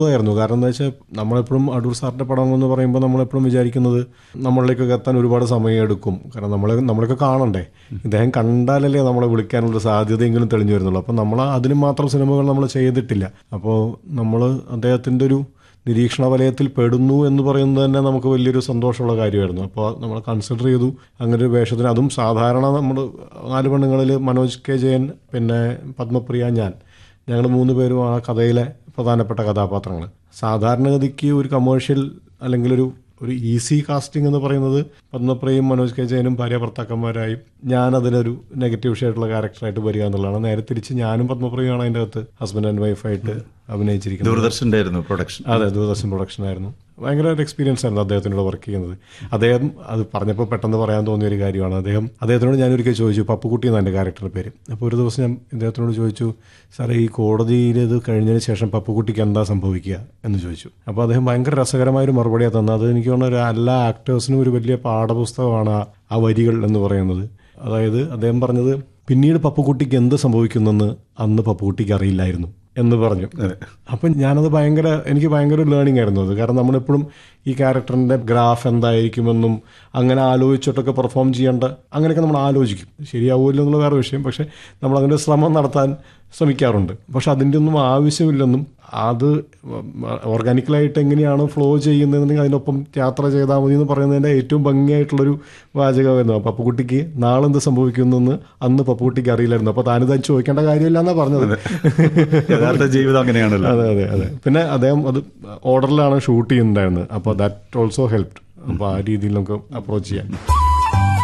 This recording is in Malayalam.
ആയിരുന്നു കാരണം എന്താ വെച്ചാൽ നമ്മളെപ്പോഴും അടൂർ സാറിന്റെ പടം എന്ന് പറയുമ്പോൾ നമ്മളെപ്പോഴും വിചാരിക്കുന്നത് നമ്മളിലേക്കൊക്കെ എത്താൻ ഒരുപാട് സമയം എടുക്കും കാരണം നമ്മളെ നമ്മളൊക്കെ കാണണ്ടേ ഇദ്ദേഹം കണ്ടാലല്ലേ നമ്മളെ വിളിക്കാനുള്ള സാധ്യതയെങ്കിലും തെളിഞ്ഞു വരുന്നുള്ളൂ അപ്പോൾ നമ്മൾ അതിന് മാത്രം സിനിമകൾ നമ്മൾ ചെയ്തിട്ടില്ല അപ്പോൾ നമ്മൾ അദ്ദേഹത്തിൻ്റെ ഒരു നിരീക്ഷണ വലയത്തിൽ പെടുന്നു എന്ന് പറയുന്നത് തന്നെ നമുക്ക് വലിയൊരു സന്തോഷമുള്ള കാര്യമായിരുന്നു അപ്പോൾ നമ്മൾ കൺസിഡർ ചെയ്തു അങ്ങനെ ഒരു വേഷത്തിന് അതും സാധാരണ നമ്മൾ നാല് പെണ്ണുങ്ങളിൽ മനോജ് കെ ജയൻ പിന്നെ പത്മപ്രിയ ഞാൻ ഞങ്ങൾ മൂന്ന് പേരും ആ കഥയിലെ പ്രധാനപ്പെട്ട കഥാപാത്രങ്ങൾ സാധാരണഗതിക്ക് ഒരു കമേഴ്ഷ്യൽ അല്ലെങ്കിൽ ഒരു ഒരു ഈസി കാസ്റ്റിംഗ് എന്ന് പറയുന്നത് പത്മപ്രിയയും മനോജ് കെ ജയനും ഭാര്യ ഭർത്താക്കന്മാരായി ഞാൻ അതിനൊരു നെഗറ്റീവ് ഷെയ്ഡുള്ള ക്യാരക്ടറായിട്ട് വരിക എന്നുള്ളതാണ് നേരെ തിരിച്ച് ഞാനും പത്മപ്രിയമാണ് അതിൻ്റെ അകത്ത് ഹസ്ബൻഡ് ആൻഡ് വൈഫായിട്ട് അഭിനയിച്ചിരിക്കുന്നത് ദൂരദർശന്റെ ആയിരുന്നു പ്രൊഡക്ഷൻ അതെ ദൂരദർശൻ പ്രൊഡക്ഷൻ ആയിരുന്നു ഭയങ്കര ഒരു എക്സ്പീരിയൻസ് ആയിരുന്നു അദ്ദേഹത്തിനോട് വർക്ക് ചെയ്യുന്നത് അദ്ദേഹം അത് പറഞ്ഞപ്പോൾ പെട്ടെന്ന് പറയാൻ തോന്നിയ ഒരു കാര്യമാണ് അദ്ദേഹം അദ്ദേഹത്തിനോട് ഞാൻ ഒരിക്കൽ ചോദിച്ചു പപ്പുക്കുട്ടി എന്നാണ് എൻ്റെ ക്യാരക്ടറിൻ്റെ പേര് അപ്പോൾ ഒരു ദിവസം ഞാൻ ഇദ്ദേഹത്തിനോട് ചോദിച്ചു സാറേ ഈ കോടതിയിൽ ഇത് കഴിഞ്ഞതിന് ശേഷം പപ്പുക്കുട്ടിക്ക് എന്താ സംഭവിക്കുക എന്ന് ചോദിച്ചു അപ്പോൾ അദ്ദേഹം ഭയങ്കര രസകരമായ ഒരു മറുപടിയാണ് തന്നത് അത് എനിക്ക് തോന്നുന്നു ഒരു എല്ലാ ആക്ടേഴ്സിനും ഒരു വലിയ പാഠപുസ്തകമാണ് ആ- ആ വരികൾ എന്ന് പറയുന്നത് അതായത് അദ്ദേഹം പറഞ്ഞത് പിന്നീട് പപ്പുക്കുട്ടിക്ക് എന്ത് സംഭവിക്കുന്നെന്ന് അന്ന് പപ്പുക്കുട്ടിക്ക് അറിയില്ലായിരുന്നു എന്ന് പറഞ്ഞു അപ്പം ഞാനത് ഭയങ്കര എനിക്ക് ഭയങ്കര ഒരു ലേണിംഗ് ആയിരുന്നു അത് കാരണം നമ്മളെപ്പോഴും ഈ ക്യാരക്ടറിൻ്റെ ഗ്രാഫ് എന്തായിരിക്കുമെന്നും അങ്ങനെ ആലോചിച്ചിട്ടൊക്കെ പെർഫോം ചെയ്യേണ്ട അങ്ങനെയൊക്കെ നമ്മൾ ആലോചിക്കും ശരിയാവുമല്ലോ എന്നുള്ള വേറെ വിഷയം പക്ഷേ നമ്മൾ അതിൻ്റെ ശ്രമം നടത്താൻ ശ്രമിക്കാറുണ്ട് പക്ഷെ അതിൻ്റെ ഒന്നും ആവശ്യമില്ലെന്നും അത് ഓർഗാനിക്കലായിട്ട് എങ്ങനെയാണ് ഫ്ലോ ചെയ്യുന്നതെന്നുണ്ടെങ്കിൽ അതിനൊപ്പം യാത്ര ചെയ്താൽ മതി എന്ന് പറയുന്നതിൻ്റെ ഏറ്റവും ഭംഗിയായിട്ടുള്ളൊരു വാചകമായിരുന്നു അപ്പോൾ പപ്പുകുട്ടിക്ക് നാളെ എന്ത് സംഭവിക്കുന്നെന്ന് അന്ന് പപ്പുകുട്ടിക്ക് അറിയില്ലായിരുന്നു അപ്പോൾ താനിത് ചോദിക്കേണ്ട കാര്യമില്ല എന്നാണ് പറഞ്ഞത് യഥാർത്ഥ ജീവിതം അങ്ങനെയാണല്ലോ അതെ അതെ അതെ പിന്നെ അദ്ദേഹം അത് ഓർഡറിലാണ് ഷൂട്ട് ചെയ്യുന്നുണ്ടായിരുന്നത് അപ്പോൾ ദാറ്റ് ഓൾസോ ഹെൽപ്ഡ് അപ്പോൾ ആ രീതിയിൽ നമുക്ക് അപ്രോച്ച് ചെയ്യാം